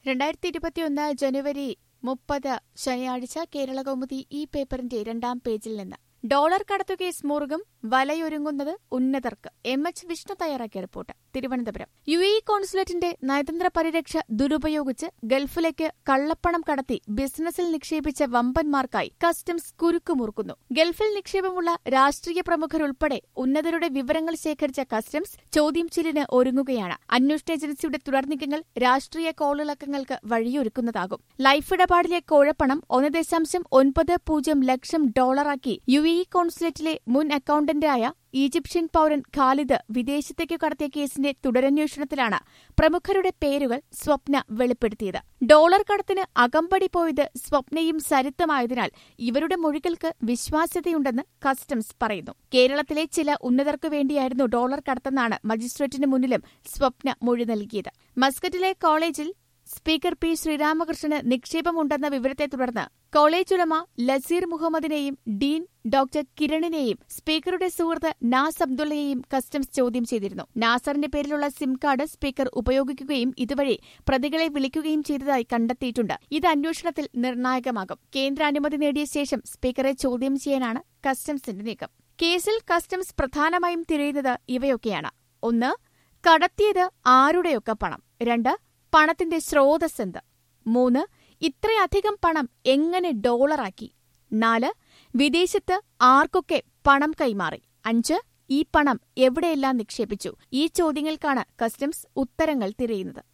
രണ്ടായിരത്തി ഇരുപത്തിയൊന്ന് ജനുവരി മുപ്പത് ശനിയാഴ്ച കേരളകൗമുദി ഈ പേപ്പറിന്റെ രണ്ടാം പേജിൽ നിന്ന് ഡോളർ കടത്തുകേസ് മുറുകും വലയൊരുങ്ങുന്നത് ഉന്നതർക്ക് എം എച്ച് വിഷ്ണു തയ്യാറാക്കിയ റിപ്പോർട്ട് തിരുവനന്തപുരം യു എ കോൺസുലേറ്റിന്റെ നയതന്ത്ര പരിരക്ഷ ദുരുപയോഗിച്ച് ഗൾഫിലേക്ക് കള്ളപ്പണം കടത്തി ബിസിനസ്സിൽ നിക്ഷേപിച്ച വമ്പന്മാർക്കായി കസ്റ്റംസ് കുരുക്കുമുറുക്കുന്നു ഗൾഫിൽ നിക്ഷേപമുള്ള രാഷ്ട്രീയ പ്രമുഖരുൾപ്പെടെ ഉന്നതരുടെ വിവരങ്ങൾ ശേഖരിച്ച കസ്റ്റംസ് ചോദ്യം ചെയ്യലിന് ഒരുങ്ങുകയാണ് അന്വേഷണ ഏജൻസിയുടെ തുടർനീക്കങ്ങൾ രാഷ്ട്രീയ കോളിളക്കങ്ങൾക്ക് വഴിയൊരുക്കുന്നതാകും ലൈഫ് ഇടപാടിലെ കോഴപ്പണം ഒന്ന് ദശാംശം ഒൻപത് പൂജ്യം ലക്ഷം ഡോളറാക്കി യു എ കോൺസുലേറ്റിലെ മുൻ അക്കൌണ്ടന്റായ ഈജിപ്ഷ്യൻ പൌരൻ ഖാലിദ് വിദേശത്തേക്ക് കടത്തിയ കേസിന്റെ തുടരന്വേഷണത്തിലാണ് പ്രമുഖരുടെ പേരുകൾ സ്വപ്ന വെളിപ്പെടുത്തിയത് ഡോളർ കടത്തിന് അകമ്പടി പോയത് സ്വപ്നയും സരിത്തമായതിനാൽ ഇവരുടെ മൊഴികൾക്ക് വിശ്വാസ്യതയുണ്ടെന്ന് കസ്റ്റംസ് പറയുന്നു കേരളത്തിലെ ചില ഉന്നതർക്കു വേണ്ടിയായിരുന്നു ഡോളർ കടത്തെന്നാണ് മജിസ്ട്രേറ്റിന് മുന്നിലും സ്വപ്ന മൊഴി നൽകിയത് മസ്കറ്റിലെ കോളേജിൽ സ്പീക്കർ പി ശ്രീരാമകൃഷ്ണന് നിക്ഷേപമുണ്ടെന്ന വിവരത്തെ തുടർന്ന് കോളേജ് ഉടമ ലസീർ മുഹമ്മദിനെയും ഡീൻ ഡോക്ടർ കിരണിനെയും സ്പീക്കറുടെ സുഹൃത്ത് നാസ് അബ്ദുള്ളയെയും കസ്റ്റംസ് ചോദ്യം ചെയ്തിരുന്നു നാസറിന്റെ പേരിലുള്ള സിം കാർഡ് സ്പീക്കർ ഉപയോഗിക്കുകയും ഇതുവഴി പ്രതികളെ വിളിക്കുകയും ചെയ്തതായി കണ്ടെത്തിയിട്ടുണ്ട് ഇത് അന്വേഷണത്തിൽ നിർണായകമാകും കേന്ദ്ര അനുമതി നേടിയ ശേഷം സ്പീക്കറെ ചോദ്യം ചെയ്യാനാണ് കസ്റ്റംസിന്റെ നീക്കം കേസിൽ കസ്റ്റംസ് പ്രധാനമായും തിരയുന്നത് ഇവയൊക്കെയാണ് ഒന്ന് കടത്തിയത് ആരുടെയൊക്കെ പണം രണ്ട് പണത്തിന്റെ സ്രോതസ് എന്ത് മൂന്ന് ഇത്രയധികം പണം എങ്ങനെ ഡോളറാക്കി നാല് വിദേശത്ത് ആർക്കൊക്കെ പണം കൈമാറി അഞ്ച് ഈ പണം എവിടെയെല്ലാം നിക്ഷേപിച്ചു ഈ ചോദ്യങ്ങൾക്കാണ് കസ്റ്റംസ് ഉത്തരങ്ങൾ തിരയുന്നത്